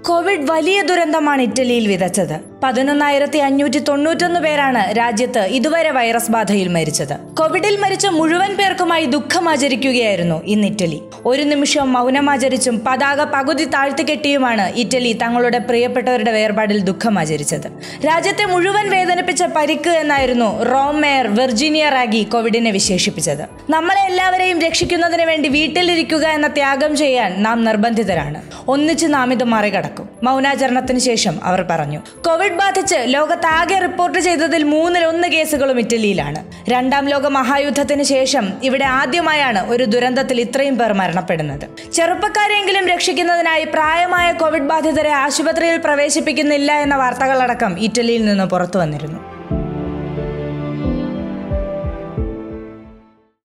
Covid വലിയ ദുരന്തമാണ് ഇറ്റലിയിൽ വിതച്ചത് പതിനൊന്നായിരത്തി അഞ്ഞൂറ്റി തൊണ്ണൂറ്റൊന്ന് പേരാണ് രാജ്യത്ത് ഇതുവരെ വൈറസ് ബാധയിൽ മരിച്ചത് കോവിഡിൽ മരിച്ച മുഴുവൻ പേർക്കുമായി ദുഃഖമാചരിക്കുകയായിരുന്നു ഇന്ന് ഇറ്റലി ഒരു നിമിഷം മൗനമാചരിച്ചും പതാക പകുതി താഴ്ത്തിക്കെട്ടിയുമാണ് ഇറ്റലി തങ്ങളുടെ പ്രിയപ്പെട്ടവരുടെ വേർപാടിൽ ദുഃഖമാചരിച്ചത് രാജ്യത്തെ മുഴുവൻ വേദനിപ്പിച്ച പരിക്ക് എന്നായിരുന്നു റോം മേയർ വെർജീനിയ റാഗി കോവിഡിനെ വിശേഷിപ്പിച്ചത് നമ്മളെ എല്ലാവരെയും രക്ഷിക്കുന്നതിന് വേണ്ടി വീട്ടിലിരിക്കുക എന്ന ത്യാഗം ചെയ്യാൻ നാം നിർബന്ധിതരാണ് ഒന്നിച്ച് നാം ഇത് മറികടക്കും മൗനാചരണത്തിന് ശേഷം അവർ പറഞ്ഞു കോവിഡ് ബാധിച്ച് ലോകത്താകെ റിപ്പോർട്ട് ചെയ്തതിൽ മൂന്നിൽ ഒന്ന് കേസുകളും ഇറ്റലിയിലാണ് രണ്ടാം ലോക മഹായുദ്ധത്തിന് ശേഷം ഇവിടെ ആദ്യമായാണ് ഒരു ദുരന്തത്തിൽ ഇത്രയും പേർ മരണപ്പെടുന്നത് ചെറുപ്പക്കാരെങ്കിലും രക്ഷിക്കുന്നതിനായി പ്രായമായ കോവിഡ് ബാധിതരെ ആശുപത്രിയിൽ പ്രവേശിപ്പിക്കുന്നില്ല എന്ന വാർത്തകളടക്കം ഇറ്റലിയിൽ നിന്ന് പുറത്തു വന്നിരുന്നു